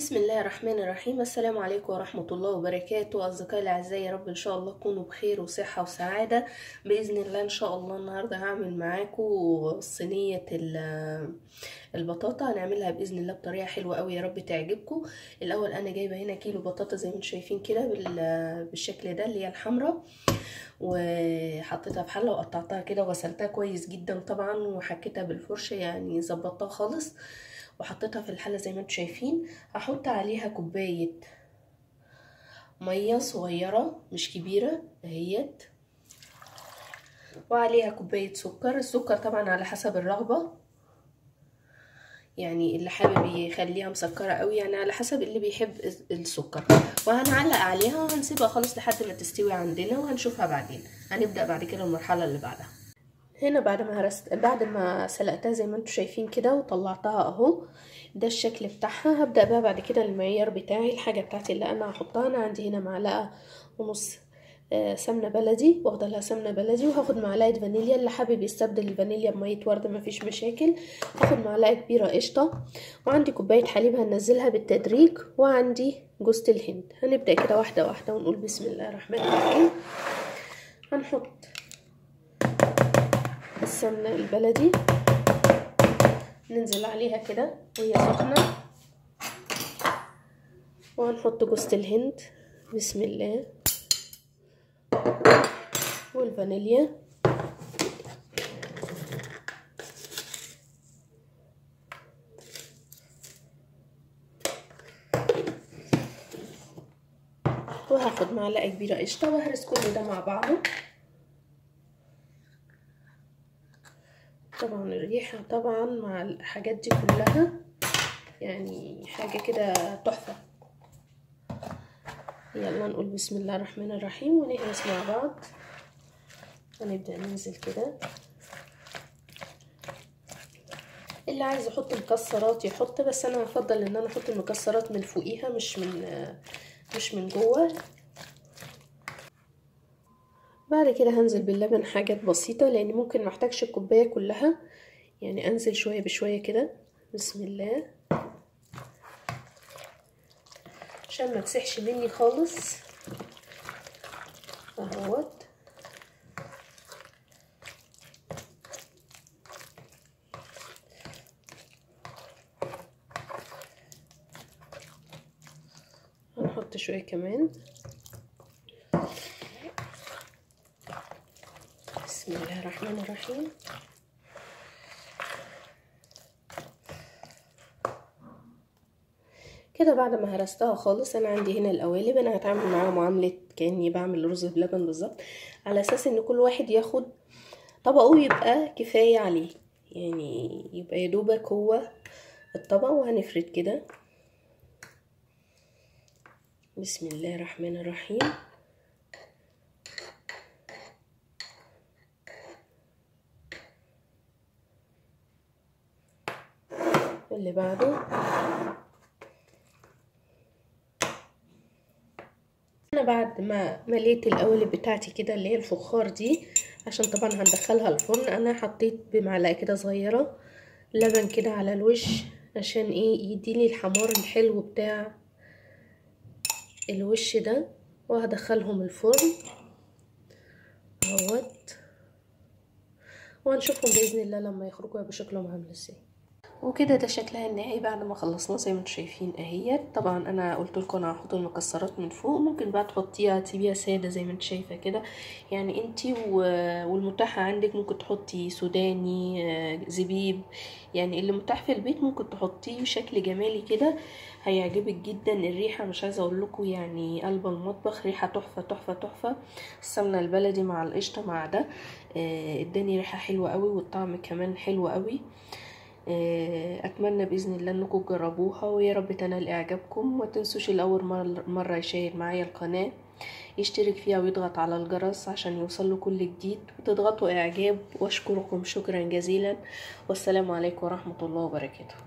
بسم الله الرحمن الرحيم السلام عليكم ورحمة الله وبركاته أصدقائي الأعزاء يا رب إن شاء الله تكونوا بخير وصحة وسعادة بإذن الله إن شاء الله النهاردة هعمل معاكم صينية ال- البطاطا هنعملها بإذن الله بطريقة حلوة قوي يا رب تعجبكم الأول أنا جايبة هنا كيلو بطاطا زي ما انتم شايفين كده بال- بالشكل ده اللي هي الحمراء وحطيتها في حله وقطعتها كده وغسلتها كويس جدا طبعا وحكيتها بالفرشه يعني ظبطتها خالص وحطيتها في الحله زي ما انتم شايفين هحط عليها كوبايه ميه صغيره مش كبيره اهيت وعليها كوبايه سكر السكر طبعا على حسب الرغبه يعني اللي حابب يخليها مسكره قوي يعني على حسب اللي بيحب السكر وهنعلق عليها وهنسيبها خالص لحد ما تستوي عندنا وهنشوفها بعدين هنبدا بعد كده المرحله اللي بعدها هنا بعد ما هرست بعد ما سلقتها زي ما انتم شايفين كده وطلعتها اهو ده الشكل بتاعها هبدا بقى بعد كده المعيار بتاعي الحاجه بتاعتي اللي انا هحطها انا عندي هنا معلقه ونص آه سمنه بلدي واخده لها سمنه بلدي وهاخد معلقه فانيليا اللي حابب يستبدل الفانيليا بميه ورد مفيش مشاكل هاخد معلقه كبيره قشطه وعندي كوبايه حليب هنزلها بالتدريج وعندي جوز الهند هنبدا كده واحده واحده ونقول بسم الله الرحمن الرحيم هنحط السمنه البلدي ننزل عليها كده وهي سخنه وهنحط جوز الهند بسم الله والفانيليا وهاخد معلقه كبيره قشطه وهرس كل ده مع بعضه طبعا الريحه طبعا مع الحاجات دي كلها يعني حاجه كده تحفه يلا نقول بسم الله الرحمن الرحيم ونهرس مع بعض هنبدأ ننزل كده اللي عايز يحط مكسرات يحط بس انا هفضل ان انا احط المكسرات من فوقيها مش من مش من جوه بعد كده هنزل باللبن حاجات بسيطة لان ممكن محتاجش الكوباية كلها يعني انزل شوية بشوية كده بسم الله عشان ما تسحش مني خالص اهوت هنحط شويه كمان بسم الله الرحمن الرحيم كده بعد ما هرستها خالص انا عندي هنا القوالب انا هتعامل معاها معامله كاني بعمل رز بلبن بالظبط على اساس ان كل واحد ياخد طبقه يبقى كفايه عليه يعني يبقى يدوبك هو الطبق وهنفرد كده بسم الله الرحمن الرحيم اللي بعده انا بعد ما مليت القوالب بتاعتي كده اللي هي الفخار دي عشان طبعا هندخلها الفرن انا حطيت بمعلقه كده صغيره لبن كده على الوش عشان ايه يديني الحمار الحلو بتاع الوش ده وهدخلهم الفرن اهوت وهنشوفهم باذن الله لما يخرجوا يبقى شكلهم عامل ازاي وكده ده شكلها النهائي بعد ما خلصنا زي ما انتم شايفين اهيت طبعا انا قلت لكم انا هحط المكسرات من فوق ممكن بقى تحطيها تسيبيها ساده زي ما انت شايفه كده يعني انتي والمتاحه عندك ممكن تحطي سوداني زبيب يعني اللي متاح في البيت ممكن تحطيه بشكل جمالي كده هيعجبك جدا الريحه مش عايزه اقول لكم يعني قلب المطبخ ريحه تحفه تحفه تحفه السمنه البلدي مع القشطه مع ده اداني ريحه حلوه قوي والطعم كمان حلو قوي اتمنى باذن الله انكم تجربوها ويا رب تنال اعجابكم وما تنسوش الاول مره يشاهد معايا القناه يشترك فيها ويضغط على الجرس عشان يوصل له كل جديد وتضغطوا اعجاب واشكركم شكرا جزيلا والسلام عليكم ورحمه الله وبركاته